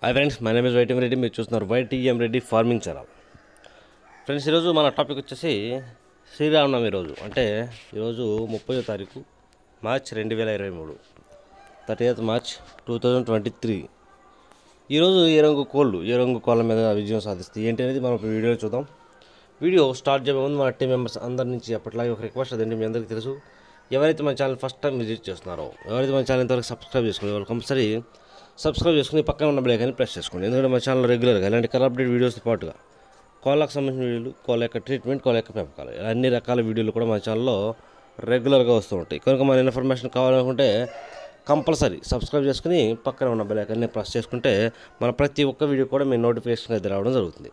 Hi friends my name is YTM Reddy మీరు చూస్తున్నారు YTM Reddy farming channel friends ఈరోజు మన టాపిక్ వచ్చేసి శ్రీరామనవమి రోజు అంటే ఈరోజు ముప్పై తారీఖు మార్చ్ రెండు వేల ఇరవై మూడు thirty eighth March two thousand twenty three ఈరోజు ఏ రంగు కోళ్ళు ఏ రంగు కోళ్ళ మీద విజయం సాధిస్తాయి ఏంటి అనేది మనం ఇప్పుడు వీడియోలో చూద్దాం వీడియో స్టార్ట్ చేయబోయే ముందు మన టీం మెంబర్స్ అందరి నుంచి ఎప్పటిలాగే ఒక రిక్వెస్ట్ అదండి మీ అందరికీ తెలుసు ఎవరైతే మన ఛానల్ ఫస్ట్ టైం విజిట్ చేస్తున్నారో ఎవరైతే మన ఛానల్ ఇంతవరకు సబ్స్క్రైబ్ చేసుకుని వాళ్ళు కంపల్సరీ సబ్స్క్రైబ్ చేసుకుని పక్కన ఉన్న బెల్ ఐకాన్ని ప్రెస్ చేసుకోండి ఎందుకంటే మన ఛానల్ రెగ్యులర్గా ఇలాంటి కలర్ అప్డేట్ వీడియోస్తో పాటుగా కోళ్ళకు సంబంధించిన వీడియోలు కోళ్ళ యొక్క ట్రీట్మెంట్ కోళ్ళ యొక్క పెంపకాలు ఇలా అన్ని రకాల వీడియోలు కూడా మన ఛానల్లో రెగ్యులర్గా వస్తూ ఉంటాయి కనుక మన ఇన్ఫర్మేషన్ కావాలనుకుంటే కంపల్సరీ సబ్స్క్రైబ్ చేసుకుని పక్కన ఉన్న బెల్ ఐకాన్ని ప్రెస్ చేసుకుంటే మన ప్రతి ఒక్క వీడియో కూడా మీ నోటిఫికేషన్ అయితే రావడం జరుగుతుంది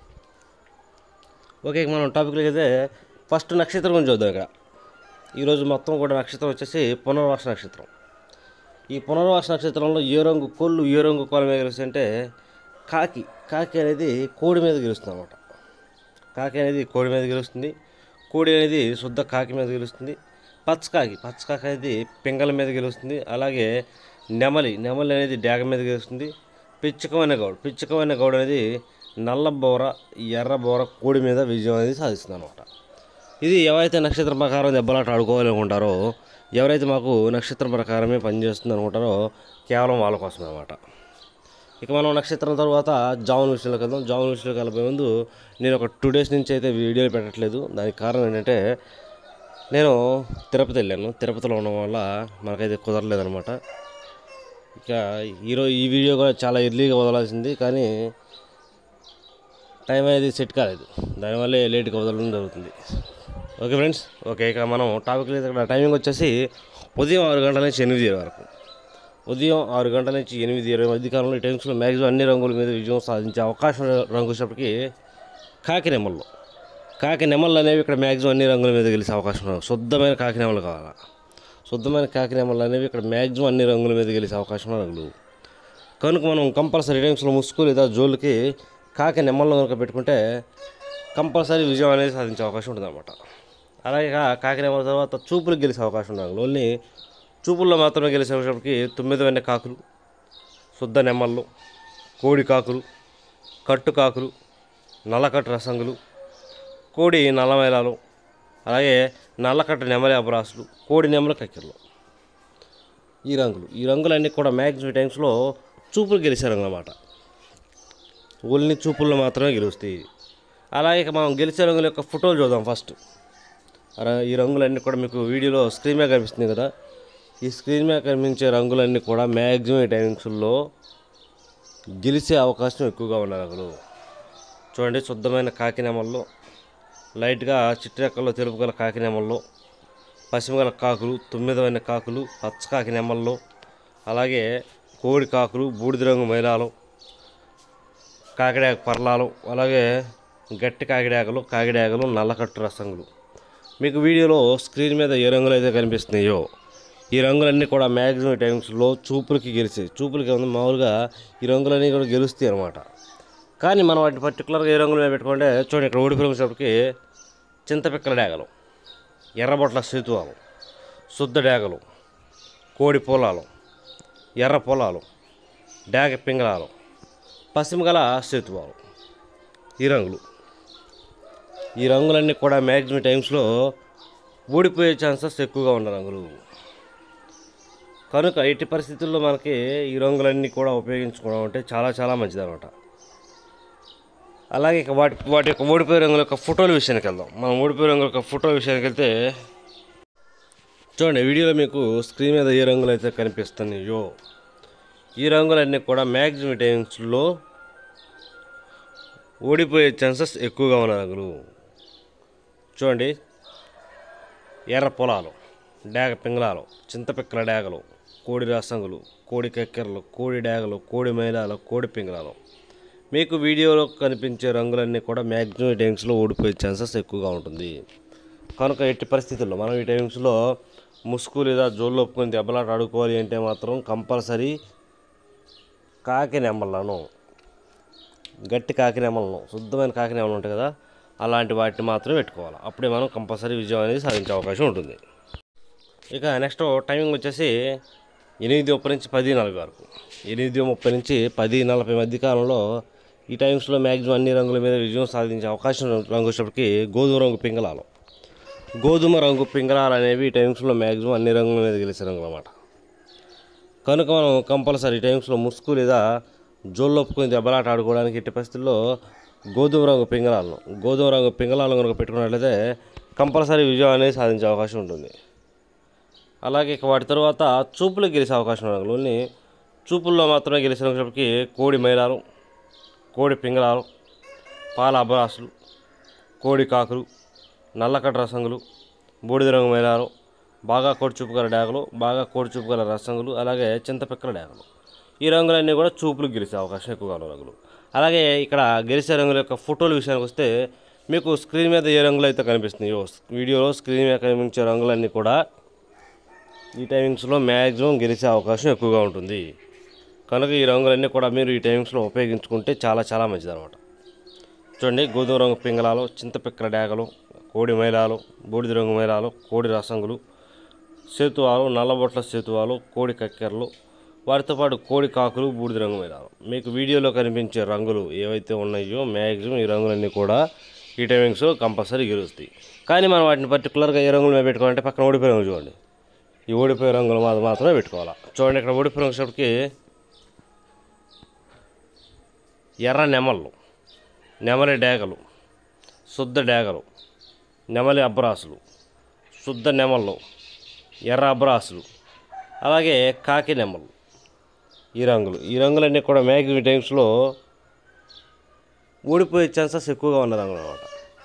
ఓకే ఇక మనం టాపిక్లోకి అయితే ఫస్ట్ నక్షత్రం గురించి చూద్దాం ఇక్కడ ఈరోజు మొత్తం కూడా నక్షత్రం వచ్చేసి పునర్వాస నక్షత్రం ఈ పునర్వాస నక్షత్రంలో ఏ రంగు కోళ్ళు ఏ రంగు కోళ్ళ మీద గెలుస్తాయి అంటే కాకి కాకి అనేది కోడి మీద గెలుస్తుంది అనమాట కాకి అనేది కోడి మీద గెలుస్తుంది కోడి అనేది శుద్ధ కాకి మీద గెలుస్తుంది పచ్చకాకి పచ్చకాకి అనేది పింగళ మీద గెలుస్తుంది అలాగే నెమలి నెమలి అనేది డాగ మీద గెలుస్తుంది పిచ్చుకమైన గౌడు పిచ్చుకమైన గౌడు అనేది నల్ల బోర ఎర్ర బోర కోడి మీద విజయం అనేది సాధిస్తుంది అనమాట ఇది ఎవరైతే నక్షత్రం ప్రకారం దెబ్బలాట ఆడుకోవాలనుకుంటారో ఎవరైతే మాకు నక్షత్రం ప్రకారమే పనిచేస్తుంది అనుకుంటారో కేవలం వాళ్ళ కోసమే అనమాట ఇక మనం నక్షత్రం తర్వాత జామున్ విషయంలోకి వెళ్దాం జామున్ విషయంలోకి వెళ్ళబోయే ముందు నేను ఒక టూ డేస్ నుంచి అయితే వీడియోలు పెట్టట్లేదు దానికి కారణం ఏంటంటే నేను తిరుపతి వెళ్ళాను తిరుపతిలో ఉండడం వల్ల మనకైతే కుదరలేదనమాట ఇక ఈరోజు ఈ వీడియో కూడా చాలా ఎర్లీగా వదలాల్సింది కానీ టైం అనేది సెట్ కాలేదు దానివల్లే లేట్గా వదలడం జరుగుతుంది ఓకే ఫ్రెండ్స్ ఓకే ఇక మనం టాపిక్ ఇక్కడ టైమింగ్ వచ్చేసి ఉదయం ఆరు గంటల నుంచి ఎనిమిది వరకు ఉదయం ఆరు గంటల నుంచి ఎనిమిది ఇరవై మధ్య కాలంలో ఈ టైమ్స్లో మ్యాక్సిమం అన్ని రంగుల మీద విజయం సాధించే అవకాశం రంగు వచ్చేప్పటికి కాకి నెమల్లో కాకి నెమళ్ళు అనేవి ఇక్కడ మ్యాక్సిమం అన్ని రంగుల మీద గెలిచే అవకాశం ఉంది. శుద్ధమైన కాకి నెమలు కావాలా శుద్ధమైన కాకి నెమళ్ళు అనేవి ఇక్కడ మ్యాక్సిమం అన్ని రంగుల మీద గెలిచే అవకాశం ఉన్న రంగులు కనుక మనం కంపల్సరీ టైమ్స్లో ముసుగు లేదా జోళ్ళకి కాకి నెమ్మల్లో కనుక పెట్టుకుంటే కంపల్సరీ విజయం అనేది సాధించే అవకాశం ఉంటుంది అనమాట అలాగే కా- కాకి నెమ్మల తర్వాత చూపులకు గెలిచే అవకాశం ఉంటుంది ఓన్లీ చూపుల్లో మాత్రమే గెలిచేటప్పటికి తొమ్మిది వెన్న కాకులు శుద్ధ నెమ్మళ్ళు కోడి కాకులు కట్టు కాకులు నల్లకట్టు రసంగులు కోడి నల్లమైలాలు అలాగే నల్లకట్టు నెమలి అబ్రాసులు కోడి నెమల కక్కెరలు ఈ రంగులు ఈ రంగులన్నీ కూడా మ్యాక్సిమం టైమ్స్లో చూపులు గెలిచే రంగులు అన్నమాట ఓన్లీ చూపుల్లో మాత్రమే గెలుస్తాయి అలాగే ఇక మనం గెలిచే రంగుల యొక్క ఫోటోలు చూద్దాం ఫస్ట్ అలా ఈ రంగులన్నీ కూడా మీకు వీడియోలో స్క్రీన్ మీద కనిపిస్తుంది కదా ఈ స్క్రీన్ మీద కనిపించే రంగులన్నీ కూడా మ్యాక్సిమం ఈ టైమింగ్స్లో గెలిచే అవకాశం ఎక్కువగా ఉన్న రంగులు చూడండి శుద్ధమైన కాకినెమల్లో లైట్గా చిట్రెక్కల్లో తెలుపు గల కాకినెమల్లో పశ్చిమగల కాకులు తొమ్మిదవైన కాకులు పచ్చ కాకి నెమల్లో అలాగే కోడి కాకులు బూడిద రంగు మైలాలు కాకిడాక పర్లాలు అలాగే గట్టి కాకిడాకలు కాకిడాకలు నల్లకట్టు రసంగులు మీకు వీడియోలో స్క్రీన్ మీద ఏ రంగులు అయితే కనిపిస్తున్నాయో ఈ రంగులన్నీ కూడా మ్యాక్సిమం టైమ్స్లో చూపులకి గెలిచాయి చూపులకి ఉంది మామూలుగా ఈ రంగులన్నీ కూడా గెలుస్తాయి అనమాట కానీ మనం వాటిని పర్టికులర్గా ఏ రంగులు మీద పెట్టుకుంటే చూడండి ఇక్కడ ఓడిపోయినప్పటికి చింతపిక్కల డేగలు ఎర్రబొట్ల సేతువాలు శుద్ధ డేగలు కోడి పొలాలు ఎర్ర పొలాలు డేగ పింగళాలు పశ్చిమగల సేతువాలు ఈ రంగులు ఈ రంగులన్నీ కూడా మ్యాక్సిమం టైమ్స్లో ఊడిపోయే ఛాన్సెస్ ఎక్కువగా ఉన్న రంగులు కనుక ఎట్టి పరిస్థితుల్లో మనకి ఈ రంగులన్నీ కూడా ఉపయోగించుకోవడం అంటే చాలా చాలా మంచిది అనమాట అలాగే ఇక వాటి వాటి యొక్క ఓడిపోయే రంగుల యొక్క ఫోటోల విషయానికి వెళ్దాం మనం ఓడిపోయే రంగుల యొక్క ఫోటో విషయానికి వెళ్తే చూడండి వీడియోలో మీకు స్క్రీన్ మీద ఏ రంగులు అయితే కనిపిస్తున్నాయో ఈ రంగులన్నీ కూడా మ్యాక్సిమం టైమ్స్లో ఓడిపోయే ఛాన్సెస్ ఎక్కువగా ఉన్న రంగులు చూడండి ఎర్ర పొలాలు డేగ పింగళాలు చింతపిక్కల డేగలు కోడి రసంగులు కోడి కెక్కెరలు కోడి డేగలు కోడి మైలాలు కోడి పింగళాలు మీకు వీడియోలో కనిపించే రంగులన్నీ కూడా మ్యాక్సిమం ఈ టైమ్స్లో ఓడిపోయే ఛాన్సెస్ ఎక్కువగా ఉంటుంది కనుక ఎట్టి పరిస్థితుల్లో మనం ఈ టైమ్స్లో ముసుగు లేదా జోళ్ళు ఒప్పుకొని దెబ్బలాట ఆడుకోవాలి అంటే మాత్రం కంపల్సరీ కాకి నెమ్మలను గట్టి కాకి నెమ్మలను శుద్ధమైన కాకి నెమ్మలు ఉంటాయి కదా అలాంటి వాటిని మాత్రమే పెట్టుకోవాలి అప్పుడే మనం కంపల్సరీ విజయం అనేది సాధించే అవకాశం ఉంటుంది ఇక నెక్స్ట్ టైమింగ్ వచ్చేసి ఎనిమిది ముప్పై నుంచి పది నలభై వరకు ఎనిమిది ముప్పై నుంచి పది నలభై మధ్య కాలంలో ఈ టైమ్స్లో మ్యాక్సిమం అన్ని రంగుల మీద విజయం సాధించే అవకాశం రంగు వచ్చేటప్పటికి గోధుమ రంగు పింగళాలు గోధుమ రంగు పింగళాలు అనేవి ఈ టైమ్స్లో మ్యాక్సిమం అన్ని రంగుల మీద గెలిచే రంగులు అన్నమాట కనుక మనం కంపల్సరీ టైమ్స్లో ముసుగు లేదా జోళ్ళొప్పుకొని దెబ్బలాట ఆడుకోవడానికి ఎట్టి పరిస్థితుల్లో గోధుమ రంగు పింగళాలను గోధుమ రంగు పింగళాలను కనుక పెట్టుకున్నట్లయితే కంపల్సరీ విజయం అనేది సాధించే అవకాశం ఉంటుంది అలాగే ఇక వాటి తర్వాత చూపులకు గెలిచే అవకాశం ఉంది ఓన్లీ చూపుల్లో మాత్రమే గెలిచినప్పటికీ కోడి మైలాలు కోడి పింగళాలు పాల అబ్బరాసులు కోడి కాకులు నల్లకట్ట రసంగులు బూడిద రంగు మైలాలు బాగా కోడి చూపు గల డాగలు బాగా కోడి చూపు గల రసంగులు అలాగే చింతపిక్కల డాగలు ఈ రంగులన్నీ కూడా చూపులకు గెలిచే అవకాశం ఎక్కువగా ఉన్న రంగులు అలాగే ఇక్కడ గెలిచే రంగుల యొక్క ఫోటోల విషయానికి వస్తే మీకు స్క్రీన్ మీద ఏ రంగులు అయితే కనిపిస్తున్నాయో వీడియోలో స్క్రీన్ మీద కనిపించే రంగులన్నీ కూడా ఈ టైమింగ్స్లో మ్యాక్సిమం గెలిచే అవకాశం ఎక్కువగా ఉంటుంది కనుక ఈ రంగులన్నీ కూడా మీరు ఈ టైమింగ్స్లో ఉపయోగించుకుంటే చాలా చాలా మంచిది అనమాట చూడండి గోధుమ రంగు పింగళాలు చింతపిక్కల డాగలు కోడి మైలాలు బూడిద రంగు మైలాలు కోడి రసంగులు సేతువాలు నల్లబొట్ల సేతువాలు కోడి కక్కెరలు వాటితో పాటు కోడి కాకులు బూడిద రంగు మైలాలు మీకు వీడియోలో కనిపించే రంగులు ఏవైతే ఉన్నాయో మ్యాక్సిమం ఈ రంగులన్నీ కూడా ఈ టైమింగ్స్ కంపల్సరీ గెలుస్తాయి కానీ మనం వాటిని పర్టికులర్గా ఏ రంగుల మీద పెట్టుకోవాలంటే పక్కన ఓడిపోయే రంగు చూడండి ఈ ఓడిపోయే రంగులు మాత్రం మాత్రమే పెట్టుకోవాలి చూడండి ఇక్కడ ఓడిపోయే రంగు వచ్చేటప్పటికి ఎర్ర నెమళ్ళు నెమలి డేగలు శుద్ధ డేగలు నెమలి అబ్రాసులు శుద్ధ నెమళ్ళు ఎర్ర అబ్రాసులు అలాగే కాకి నెమలు ఈ రంగులు ఈ రంగులన్నీ కూడా మ్యాక్సిమం టైమ్స్లో ఓడిపోయే ఛాన్సెస్ ఎక్కువగా ఉన్న రంగులు అనమాట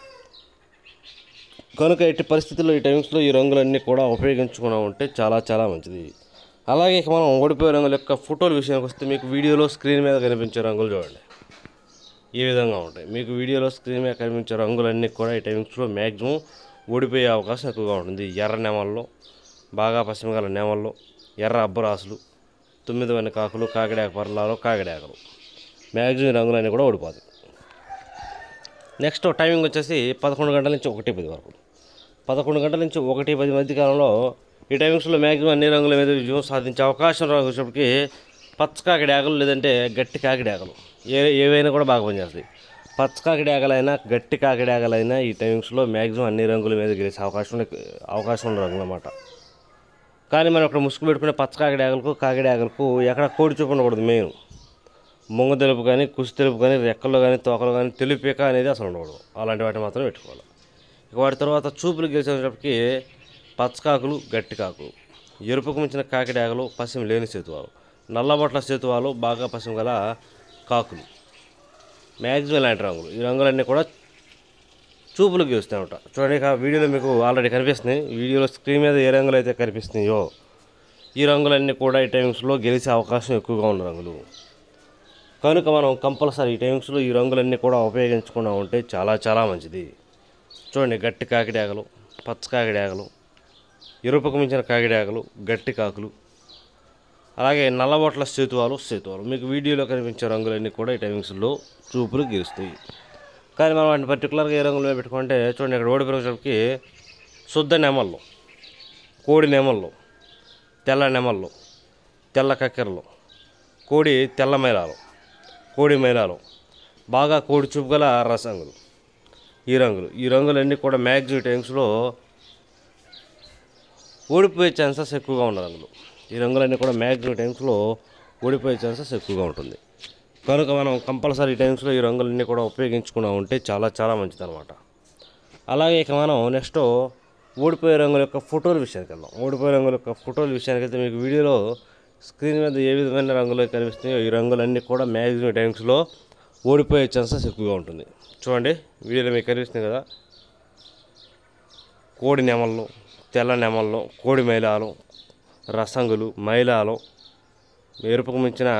కనుక ఎట్టి పరిస్థితుల్లో ఈ టైమ్స్లో ఈ రంగులన్నీ కూడా ఉపయోగించుకున్నా ఉంటే చాలా చాలా మంచిది అలాగే ఇక మనం ఓడిపోయే రంగుల యొక్క ఫోటోల విషయానికి వస్తే మీకు వీడియోలో స్క్రీన్ మీద కనిపించే రంగులు చూడండి ఈ విధంగా ఉంటాయి మీకు వీడియోలో స్క్రీన్ మీద కనిపించే రంగులన్నీ కూడా ఈ టైమ్స్లో మ్యాక్సిమం ఓడిపోయే అవకాశం ఎక్కువగా ఉంటుంది ఎర్ర నెమల్లో బాగా పశ్చిమగల నెమల్లో ఎర్ర అబ్బరాసులు తొమ్మిది వెన్న కాకులు కాకిడాక పర్లాలు కాకిడాకలు మ్యాక్సిమం ఈ రంగులన్నీ కూడా ఓడిపోతాయి నెక్స్ట్ టైమింగ్ వచ్చేసి పదకొండు గంటల నుంచి ఒకటి పది వరకు పదకొండు గంటల నుంచి ఒకటి పది మధ్య కాలంలో ఈ టైమింగ్స్లో మ్యాక్సిమం అన్ని రంగుల మీద విజయం సాధించే అవకాశం వచ్చేటప్పటికి పచ్చ కాకిడాకలు లేదంటే గట్టి కాకిడాకలు ఏ ఏవైనా కూడా బాగా పనిచేస్తాయి పచ్చ కాకిడాకలైనా గట్టి కాకిడాకలైనా ఈ టైమింగ్స్లో మ్యాక్సిమం అన్ని రంగుల మీద గెలిచే అవకాశం ఉన్న- అవకాశం ఉన్న రంగులు అన్నమాట కానీ మనం ఇక్కడ ముసుగు పెట్టుకునే పచ్చ కాకిడాకలకు కాకిడాకలకు ఎక్కడ కోడి చూపు ఉండకూడదు మెయిన్ ముంగ తెలుపు కానీ కుసి తెలుపు కానీ రెక్కల్లో కానీ తోకలు కానీ తెలుపేక అనేది అసలు ఉండకూడదు అలాంటి వాటిని మాత్రం పెట్టుకోవాలి ఇక వాటి తర్వాత చూపులు గెలిచేటప్పటికి పచ్చకాకులు గట్టి కాకులు ఎరుపుకు మించిన కాకిడాకలు పశ్చిమ లేని సేతువాలు నల్లబొట్ల సేతువాలు బాగా పశ్చిమ గల కాకులు మ్యాక్సిమం ఇలాంటి రంగులు ఈ రంగులన్నీ కూడా చూపులు గెలుస్తాయి అనమాట చూడండి ఇక వీడియోలో మీకు ఆల్రెడీ కనిపిస్తున్నాయి వీడియోలో స్క్రీన్ మీద ఏ రంగులు అయితే కనిపిస్తున్నాయో ఈ రంగులన్నీ కూడా ఈ టైమ్స్లో గెలిచే అవకాశం ఎక్కువగా ఉన్న రంగులు కనుక మనం కంపల్సరీ ఈ టైమ్స్లో ఈ రంగులన్నీ కూడా ఉపయోగించకుండా ఉంటే చాలా చాలా మంచిది చూడండి గట్టి కాకిడాకలు పచ్చ కాకిడాకలు ఎరుపుకు మించిన కాకిడాకలు గట్టి కాకులు అలాగే నల్లబొట్ల సేతువాలు సేతువాలు మీకు వీడియోలో కనిపించే రంగులన్నీ కూడా ఈ టైమింగ్స్లో చూపులు గెలుస్తాయి కానీ మనం వాటిని పర్టికులర్గా ఏ రంగులో పెట్టుకుంటే చూడండి ఇక్కడ ఓడిపోయినప్పటికి శుద్ధ నెమళ్ళు కోడి నెమళ్ళు తెల్ల నెమళ్ళు తెల్ల కక్కెరలు కోడి తెల్ల మైలాలు కోడి మైలాలు బాగా కోడి చూపు గల రసంగులు ఈ రంగులు ఈ రంగులన్నీ కూడా మ్యాక్సిమం టైమ్స్లో ఓడిపోయే ఛాన్సెస్ ఎక్కువగా ఉన్న రంగులు ఈ రంగులన్నీ కూడా మ్యాక్సిమం టైమ్స్లో ఓడిపోయే ఛాన్సెస్ ఎక్కువగా ఉంటుంది కనుక మనం కంపల్సరీ టైమ్స్లో ఈ రంగులన్నీ కూడా ఉపయోగించుకున్నా ఉంటే చాలా చాలా మంచిది అనమాట అలాగే ఇక మనం నెక్స్ట్ ఓడిపోయే రంగుల యొక్క ఫోటోల విషయానికి వెళ్దాం ఓడిపోయే రంగుల యొక్క ఫోటోల విషయానికి అయితే మీకు వీడియోలో స్క్రీన్ మీద ఏ విధమైన రంగులు కనిపిస్తున్నాయో ఈ రంగులన్నీ కూడా మ్యాక్సిమం టైమ్స్లో ఓడిపోయే ఛాన్సెస్ ఎక్కువగా ఉంటుంది చూడండి వీడియోలో మీకు కనిపిస్తుంది కదా కోడి నెమళ్ళు తెల్ల నెమళ్ళు కోడి మైలాలు రసంగులు మైలాలు ఎరుపుకు మించిన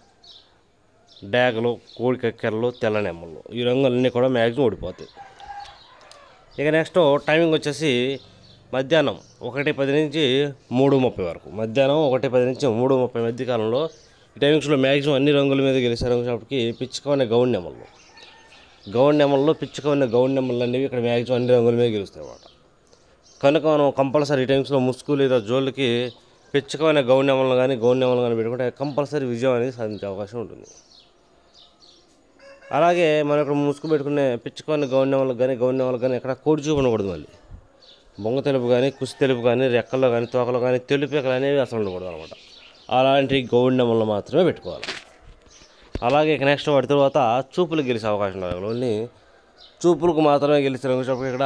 డాగలు కోడి కక్కెరలు తెల్ల నెమళ్ళు ఈ రంగులన్నీ కూడా మ్యాక్సిమం ఓడిపోతాయి ఇక నెక్స్ట్ టైమింగ్ వచ్చేసి మధ్యాహ్నం ఒకటి పది నుంచి మూడు ముప్పై వరకు మధ్యాహ్నం ఒకటి పది నుంచి మూడు ముప్పై మధ్య కాలంలో ఈ టైమింగ్స్లో మ్యాక్సిమం అన్ని రంగుల మీద గెలిచారు కాబట్టి పిచ్చుకోనే గౌన్ నెమళ్ళు గౌన్ నెమల్లో పిచ్చుకోనే గౌన్ నెమళ్ళు అనేవి ఇక్కడ మ్యాక్సిమం అన్ని రంగుల మీద గెలుస్తాయి అన్నమాట కనుక మనం కంపల్సరీ టైమ్స్లో ముసుగు లేదా జోళ్ళకి పిచ్చుకమైన గౌన్యమలను కానీ గౌన్యమలను కానీ పెట్టుకుంటే కంపల్సరీ విజయం అనేది సాధించే అవకాశం ఉంటుంది అలాగే మనం ఇక్కడ ముసుగు పెట్టుకునే పిచ్చుకొని గౌన్యమలకు కానీ గౌన్యమలకు కానీ ఎక్కడ కోడి చూపు ఉండకూడదు మళ్ళీ బొంగ తెలుపు కానీ కుసి తెలుపు కానీ రెక్కల్లో కానీ తోకలో కానీ తెలుపేకలు అనేవి అసలు ఉండకూడదు అనమాట అలాంటి గౌన్యమలను మాత్రమే పెట్టుకోవాలి అలాగే ఇక నెక్స్ట్ వాటి తర్వాత చూపులు గెలిచే అవకాశం ఉంటుంది ఓన్లీ చూపులకు మాత్రమే గెలిచిన వచ్చేటప్పుడు ఇక్కడ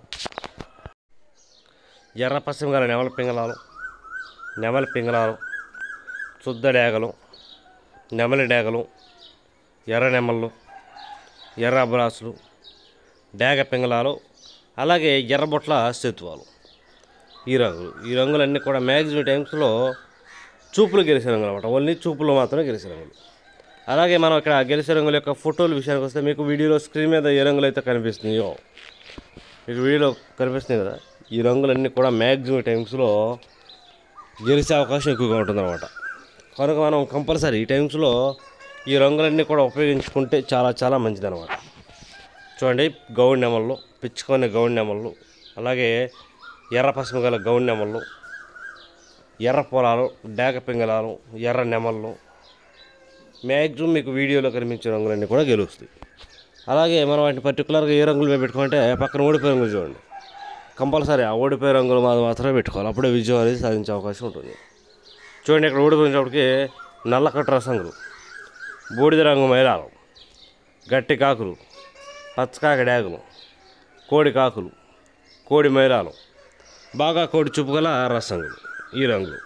ఎర్ర పశ్చిమ గల నెమల పింగళాలు నెమలి పింగళాలు శుద్ధ డేగలు నెమలి డేగలు ఎర్ర నెమళ్ళు ఎర్ర అబ్రాసులు డేగ పింగళాలు అలాగే ఎర్రబొట్ల సేతువాలు ఈ రంగులు ఈ రంగులన్నీ కూడా మ్యాక్సిమం టైమ్స్లో చూపులు గెలిచే రంగులు అనమాట ఓన్లీ చూపులు మాత్రమే గెలిచే రంగులు అలాగే మనం ఇక్కడ గెలిచే రంగుల యొక్క ఫోటోల విషయానికి వస్తే మీకు వీడియోలో స్క్రీన్ మీద ఏ రంగులు అయితే కనిపిస్తున్నాయో మీకు వీడియోలో కనిపిస్తున్నాయి కదా ఈ రంగులన్నీ కూడా మ్యాక్సిమం టైమ్స్లో గెలిచే అవకాశం ఎక్కువగా ఉంటుందన్నమాట కనుక మనం కంపల్సరీ ఈ టైమ్స్లో ఈ రంగులన్నీ కూడా ఉపయోగించుకుంటే చాలా చాలా మంచిదన్నమాట చూడండి గౌడ్ నెమళ్ళు పిచ్చుకొని గౌడ్ నెమళ్ళు అలాగే ఎర్ర పసుపు గల గౌడ్ నెమళ్ళు ఎర్ర పొలాలు డేగ పింగళాలు ఎర్ర నెమళ్ళు మ్యాక్సిమం మీకు వీడియోలో కనిపించే రంగులన్నీ కూడా గెలుస్తాయి అలాగే మనం వాటిని పర్టికులర్గా ఏ రంగులు మేము పెట్టుకుంటే పక్కన ఓడిపోయే రంగులు చూడండి కంపల్సరీ ఆ ఓడిపోయే రంగులు మాది మాత్రమే పెట్టుకోవాలి అప్పుడే విజయం అనేది సాధించే అవకాశం ఉంటుంది చూడండి ఇక్కడ ఓడిపోయినప్పటికి నల్లకట్టు రసంగులు బూడిద రంగు మైలాలు గట్టి కాకులు పచ్చకాక డ్యాగులు కోడి కాకులు కోడి మైలాలు బాగా కోడి చూపు గల రసంగులు ఈ రంగులు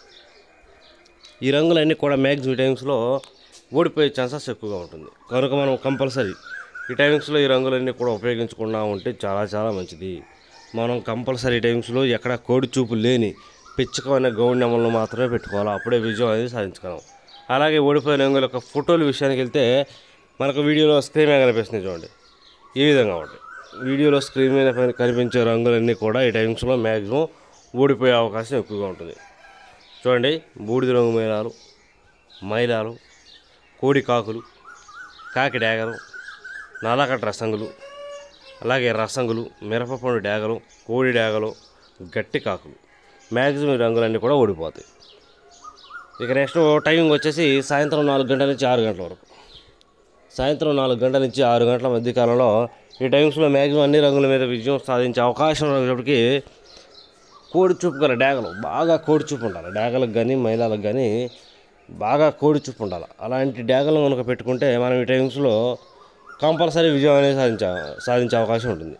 ఈ రంగులన్నీ కూడా మ్యాక్సిమం టైమ్స్లో ఓడిపోయే ఛాన్సెస్ ఎక్కువగా ఉంటుంది కనుక మనం కంపల్సరీ ఈ టైమింగ్స్లో ఈ రంగులన్నీ కూడా ఉపయోగించకుండా ఉంటే చాలా చాలా మంచిది మనం కంపల్సరీ టైమ్స్లో ఎక్కడ కోడి చూపు లేని పిచ్చుకమైన గౌడ్ నెమలను మాత్రమే పెట్టుకోవాలి అప్పుడే విజయం అనేది సాధించగలం అలాగే ఓడిపోయిన రంగుల యొక్క ఫోటోల విషయానికి వెళ్తే మనకు వీడియోలో స్క్రీన్ మీద కనిపిస్తుంది చూడండి ఈ విధంగా ఉంటాయి వీడియోలో స్క్రీన్ మీద పైన కనిపించే రంగులన్నీ కూడా ఈ టైమ్స్లో మ్యాక్సిమం ఓడిపోయే అవకాశం ఎక్కువగా ఉంటుంది చూడండి బూడిద రంగు మైలాలు మైలాలు కోడి కాకులు కాకి డేగలు నల్లకట్ట రసంగులు అలాగే రసంగులు మిరపపండు డేగలు కోడి డేగలు గట్టి కాకులు మ్యాక్సిమం ఈ రంగులన్నీ కూడా ఓడిపోతాయి ఇక నెక్స్ట్ టైమింగ్ వచ్చేసి సాయంత్రం నాలుగు గంటల నుంచి ఆరు గంటల వరకు సాయంత్రం నాలుగు గంటల నుంచి ఆరు గంటల మధ్య కాలంలో ఈ టైమ్స్లో మ్యాక్సిమం అన్ని రంగుల మీద విజయం సాధించే అవకాశం ఉన్నప్పటికీ కోడి చూపు గల డేగలు బాగా కోడి చూపు ఉండాలి డేగలకు కానీ మహిళలకు కానీ బాగా కోడి చూపు ఉండాలి అలాంటి డేగలను కనుక పెట్టుకుంటే మనం ఈ టైమ్స్లో కంపల్సరీ విజయం అనేది సాధించే సాధించే అవకాశం ఉంటుంది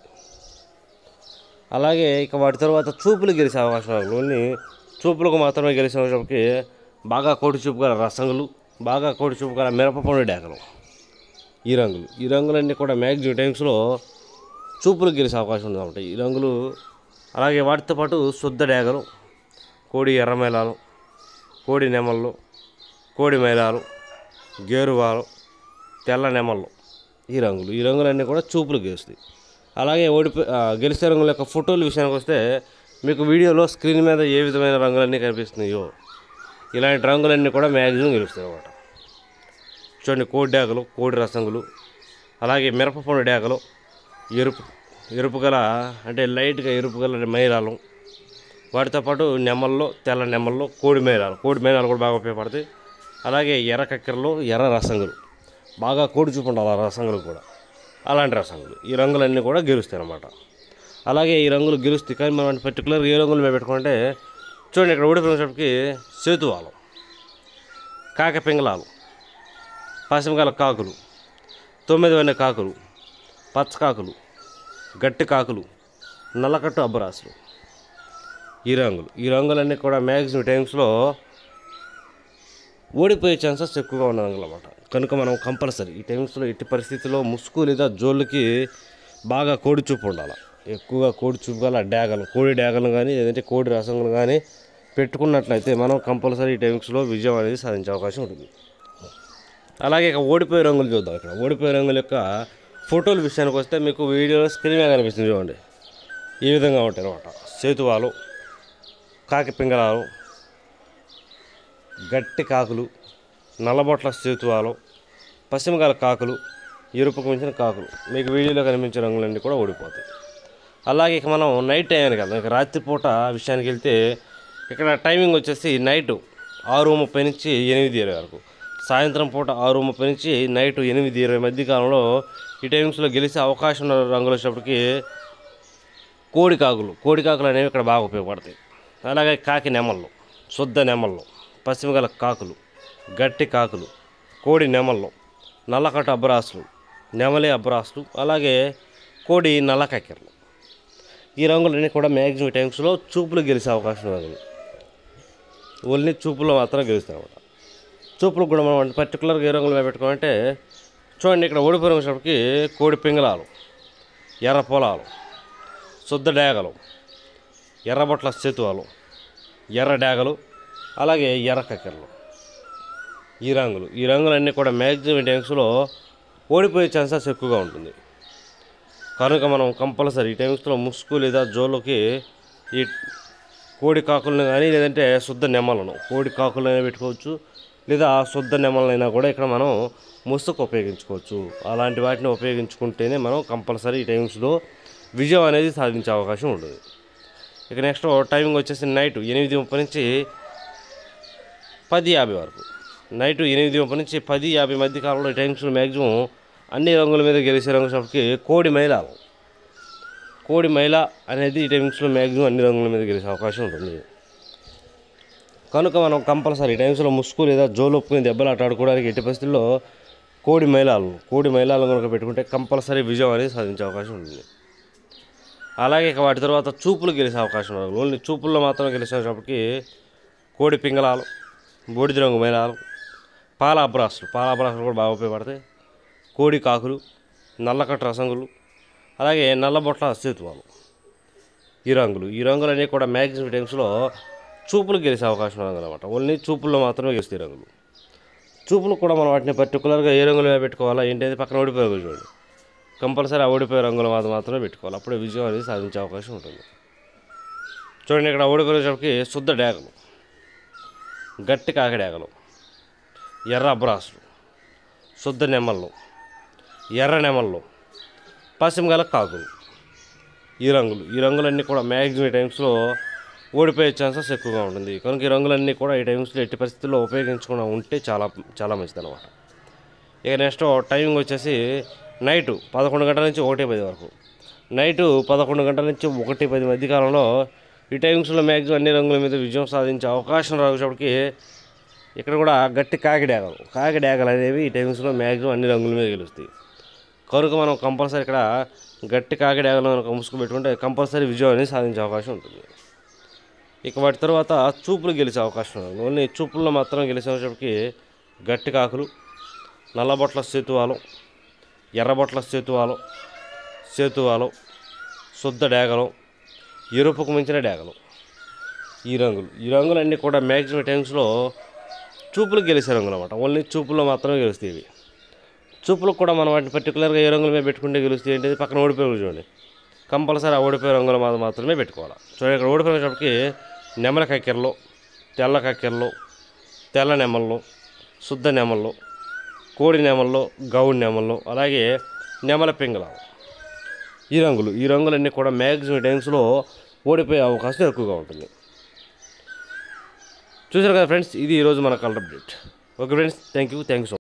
అలాగే ఇక వాటి తర్వాత చూపులు గెలిచే అవకాశం ఓన్లీ చూపులకు మాత్రమే గెలిచేటప్పటికి బాగా కోడి చూపు గల రసంగులు బాగా కోడి చూపు గల మిరపపండు డేగలు ఈ రంగులు ఈ రంగులన్నీ కూడా మ్యాక్సిమం టైమ్స్లో చూపులు గెలిచే అవకాశం ఉంది కాబట్టి ఈ రంగులు అలాగే వాటితో పాటు శుద్ధ డేగలు కోడి ఎర్రమైలాలు కోడి నెమళ్ళు కోడి మైలాలు గేరువాలు తెల్ల నెమళ్ళు ఈ రంగులు ఈ రంగులన్నీ కూడా చూపులు గెలుస్తాయి అలాగే ఓడిపో ఆ, గెలిచే రంగుల యొక్క ఫోటోల విషయానికి వస్తే మీకు వీడియోలో స్క్రీన్ మీద ఏ విధమైన రంగులన్నీ కనిపిస్తున్నాయో ఇలాంటి రంగులన్నీ కూడా మ్యాక్సిమం గెలుస్తాయి అన్నమాట చూడండి కోడి డేగలు కోడి రసంగులు అలాగే మిరపపండు డేగలు ఎరుపు ఎరుపు గల అంటే లైట్గా ఎరుపు గల మైరాలు వాటితో పాటు నెమల్లో తెల్ల నెమల్లో కోడి మేరాలు కోడి మేరాలు కూడా బాగా ఉపయోగపడతాయి అలాగే ఎర్ర కక్కెరలు ఎర్ర రసంగులు బాగా కోడి చూపు ఉండాలి ఆ రసంగులు కూడా అలాంటి రసంగులు ఈ రంగులన్నీ కూడా గెలుస్తాయి అన్నమాట అలాగే ఈ రంగులు గెలుస్తాయి కానీ మనం పర్టికులర్ ఏ రంగులు మేము పెట్టుకుంటే చూడండి ఇక్కడ ఓడిపోయినప్పటికి సేతువాలు కాక పింగళాలు పశ్చిమకాల కాకులు తొమ్మిది వన్న కాకులు పచ్చకాకులు గట్టి కాకులు నల్లకట్టు అబ్బరాసులు ఈ రంగులు ఈ రంగులన్నీ కూడా మ్యాక్సిమం టైమ్స్లో ఓడిపోయే ఛాన్సెస్ ఎక్కువగా ఉన్న రంగులు అన్నమాట కనుక మనం కంపల్సరీ ఈ టైమ్స్లో ఎట్టి పరిస్థితుల్లో ముసుగు లేదా జోళ్ళకి బాగా కోడి చూపు ఉండాలి ఎక్కువగా కోడి చూపు గల డ్యాగలు కోడి డ్యాగలు కానీ లేదంటే కోడి రసంగులు కానీ పెట్టుకున్నట్లయితే మనం కంపల్సరీ ఈ టైమ్స్లో విజయం అనేది సాధించే అవకాశం ఉంటుంది అలాగే ఇక ఓడిపోయే రంగులు చూద్దాం ఇక్కడ ఓడిపోయే రంగుల యొక్క ఫోటోల విషయానికి వస్తే మీకు వీడియోలో స్క్రీన్ మీద కనిపిస్తుంది చూడండి ఈ విధంగా ఉంటాయి అనమాట సేతువాలు కాకి పింగళాలు గట్టి కాకులు నల్లబొట్ల సేతువాలు పశ్చిమకాల కాకులు ఎరుపుకు మించిన కాకులు మీకు వీడియోలో కనిపించే రంగులన్నీ కూడా ఓడిపోతాయి అలాగే ఇక మనం నైట్ టైం కదా ఇక రాత్రిపూట విషయానికి వెళ్తే ఇక్కడ టైమింగ్ వచ్చేసి నైట్ ఆరు ముప్పై నుంచి ఎనిమిది ఇరవై వరకు సాయంత్రం పూట ఆరు ముప్పై నుంచి నైట్ ఎనిమిది ఇరవై మధ్య కాలంలో ఈ టైమ్స్లో గెలిచే అవకాశం ఉన్న రంగులు వచ్చేటప్పటికి కోడి కాకులు కోడి కాకులు అనేవి ఇక్కడ బాగా ఉపయోగపడతాయి అలాగే కాకి నెమళ్ళు శుద్ధ నెమళ్ళు పశ్చిమగల కాకులు గట్టి కాకులు కోడి నెమళ్ళు నల్లకట్ట అబ్రాసులు నెమలి అబ్రాసులు అలాగే కోడి నల్ల కక్కెరలు ఈ రంగులన్నీ కూడా మ్యాక్సిమం టైమ్స్లో చూపులు గెలిచే అవకాశం ఉంది ఓన్లీ చూపులో మాత్రం గెలుస్తాయి అనమాట చూపులకు కూడా మనం పర్టికులర్గా ఏ రంగులు పెట్టుకోమంటే చూడండి ఇక్కడ ఓడిపోయిన వచ్చేటప్పటికి కోడి పింగళాలు ఎర్ర పొలాలు శుద్ధ డేగలు ఎర్రబొట్ల చేతువాలు ఎర్ర డేగలు అలాగే ఎర్ర కక్కెరలు ఈ రంగులు ఈ రంగులన్నీ కూడా మ్యాక్సిమం టైమ్స్లో ఓడిపోయే ఛాన్సెస్ ఎక్కువగా ఉంటుంది కనుక మనం కంపల్సరీ ఈ టైమ్స్లో ముసుగు లేదా జోలోకి ఈ కోడి కాకులను కానీ లేదంటే శుద్ధ నెమ్మలను కోడి కాకులైనా పెట్టుకోవచ్చు లేదా శుద్ధ నెమ్మలైనా కూడా ఇక్కడ మనం ముసుగు ఉపయోగించుకోవచ్చు అలాంటి వాటిని ఉపయోగించుకుంటేనే మనం కంపల్సరీ ఈ టైమ్స్లో విజయం అనేది సాధించే అవకాశం ఉంటుంది ఇక నెక్స్ట్ టైమింగ్ వచ్చేసి నైట్ ఎనిమిది ముప్పై నుంచి పది యాభై వరకు నైట్ ఎనిమిది ముప్పై నుంచి పది యాభై మధ్య కాలంలో ఈ టైమ్స్లో మ్యాక్సిమం అన్ని రంగుల మీద గెలిచే రంగు షాప్కి కోడి మైలాలు కోడి మైల అనేది ఈ టైమ్స్లో మ్యాక్సిమం అన్ని రంగుల మీద గెలిచే అవకాశం ఉంటుంది కనుక మనం కంపల్సరీ ఈ టైమ్స్లో ముసుగు లేదా జోలు ఒప్పుకుని దెబ్బలాట ఆడుకోవడానికి ఎట్టి పరిస్థితుల్లో కోడి మైలాలు కోడి మైలాలను కనుక పెట్టుకుంటే కంపల్సరీ విజయం అనేది సాధించే అవకాశం ఉంటుంది అలాగే ఇక వాటి తర్వాత చూపులు గెలిచే అవకాశం ఉంది ఓన్లీ చూపుల్లో మాత్రం గెలిచేటప్పటికి కోడి పింగళాలు బూడిద రంగు మైలాలు పాల అబ్రాసులు పాల అబ్రాసులు కూడా బాగా ఉపయోగపడతాయి కోడి కాకులు నల్లకట్ట రసంగులు అలాగే నల్లబొట్ల సేతువాలు ఈ రంగులు ఈ రంగులన్నీ కూడా మ్యాక్సిమం టైమ్స్లో చూపులు గెలిచే అవకాశం ఉందన్నమాట ఓన్లీ చూపుల్లో మాత్రమే గెలుస్తాయి ఈ రంగులు చూపులు కూడా మనం వాటిని పర్టికులర్గా ఏ రంగులు మీద పెట్టుకోవాలా ఏంటి అనేది పక్కన ఓడిపోయే రంగులు చూడండి కంపల్సరీ ఆ ఓడిపోయే రంగుల మాత్రం మాత్రమే పెట్టుకోవాలి అప్పుడే విజయం అనేది సాధించే అవకాశం ఉంటుంది చూడండి ఇక్కడ ఓడిపోయేటప్పటికి శుద్ధ డేగలు గట్టి కాకి డేగలు ఎర్ర అబ్రాసులు శుద్ధ నెమళ్ళు ఎర్ర నెమళ్ళు పశ్చిమగల కాకులు ఈ రంగులు ఈ రంగులన్నీ కూడా మ్యాక్సిమం టైమ్స్లో ఓడిపోయే ఛాన్సెస్ ఎక్కువగా ఉంటుంది కనుక ఈ రంగులన్నీ కూడా ఈ టైమ్స్లో ఎట్టి పరిస్థితుల్లో ఉపయోగించకుండా ఉంటే చాలా చాలా మంచిది అనమాట ఇక నెక్స్ట్ టైమింగ్ వచ్చేసి నైటు పదకొండు గంటల నుంచి ఒకటి పది వరకు నైటు పదకొండు గంటల నుంచి ఒకటి పది మధ్య కాలంలో ఈ టైమ్స్లో మ్యాక్సిమం అన్ని రంగుల మీద విజయం సాధించే అవకాశం రాసేటప్పటికి ఇక్కడ కూడా గట్టి కాకి డేగలు కాకి డేగలు అనేవి ఈ టైమ్స్లో మ్యాక్సిమం అన్ని రంగుల మీద గెలుస్తాయి కనుక మనం కంపల్సరీ ఇక్కడ గట్టి కాకి డేగలు కనుక ముసుగు పెట్టుకుంటే కంపల్సరీ విజయం అనేది సాధించే అవకాశం ఉంటుంది ఇక వాటి తర్వాత చూపులు గెలిచే అవకాశం ఉంది ఓన్లీ చూపుల్లో మాత్రం గెలిచేటప్పటికి గట్టి కాకులు నల్లబొట్ల సేతువాలు ఎర్రబొట్ల సేతువాలు సేతువాలు శుద్ధ డేగలు ఎరుపుకు మించిన డేగలు ఈ రంగులు ఈ రంగులన్నీ కూడా మ్యాక్సిమం టైమ్స్లో చూపులు గెలిచే రంగులు అనమాట ఓన్లీ చూపుల్లో మాత్రమే గెలుస్తాయి ఇవి చూపులకు కూడా మనం వాటిని పర్టికులర్గా ఏ రంగుల మీద పెట్టుకుంటే గెలుస్తాయి ఏంటిది పక్కన ఓడిపోయి రంగులు చూడండి కంపల్సరీ ఆ ఓడిపోయే రంగుల మీద మాత్రమే పెట్టుకోవాలి చూడండి ఇక్కడ ఓడిపోయినప్పటికి నెమల కక్కెరలు తెల్ల కక్కెరలు తెల్ల నెమళ్ళు శుద్ధ నెమళ్ళు కోడి నెమళ్ళు గౌడి నెమళ్ళు అలాగే నెమల పింగళాలు ఈ రంగులు ఈ రంగులన్నీ కూడా మ్యాక్సిమం టైమ్స్లో ఓడిపోయే అవకాశం ఎక్కువగా ఉంటుంది చూసారు కదా ఫ్రెండ్స్ ఇది ఈరోజు మన colour update okay friends thank you thank you so